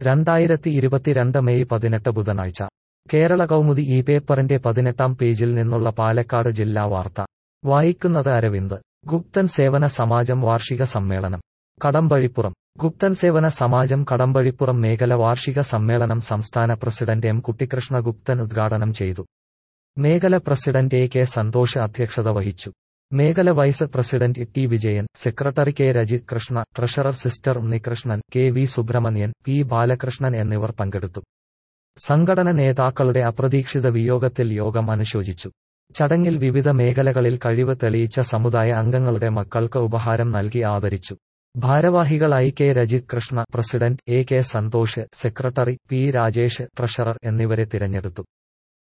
രണ്ടായിരത്തി ഇരുപത്തിരണ്ട് മെയ് പതിനെട്ട് ബുധനാഴ്ച കേരള കൗമുദി ഈ പേപ്പറിന്റെ പതിനെട്ടാം പേജിൽ നിന്നുള്ള പാലക്കാട് ജില്ലാ വാർത്ത വായിക്കുന്നത് അരവിന്ദ് ഗുപ്തൻ സേവന സമാജം വാർഷിക സമ്മേളനം കടമ്പഴിപ്പുറം ഗുപ്തൻ സേവന സമാജം കടമ്പഴിപ്പുറം മേഖല വാർഷിക സമ്മേളനം സംസ്ഥാന പ്രസിഡന്റ് എം കുട്ടിക്കൃഷ്ണ ഗുപ്തൻ ഉദ്ഘാടനം ചെയ്തു മേഖല പ്രസിഡന്റ് എ കെ സന്തോഷ് അധ്യക്ഷത വഹിച്ചു മേഖല vice president T Vijayan secretary K Rajith Krishna treasurer sister Unnikrishnan K V Subramanian P Balakrishnan എന്നിവർ പങ്കെടുത്തു സംഘടന നേതാക്കളുടെ അപ്രതീക്ഷിത വിയോഗത്തിൽ യോഗം അനുശോചിച്ചു ചടങ്ങിൽ വിവിധ മേഖലകളിൽ കഴിവ് തെളിയിച്ച സമുദായ അംഗങ്ങളുടെ മക്കൾക്ക് ഉപഹാരം നൽകി ആദരിച്ചു ഭാരവാഹികളായി K Rajith Krishna president A K Santhosh secretary P Rajesh treasurer എന്നിവരെ തിരഞ്ഞെടുത്തു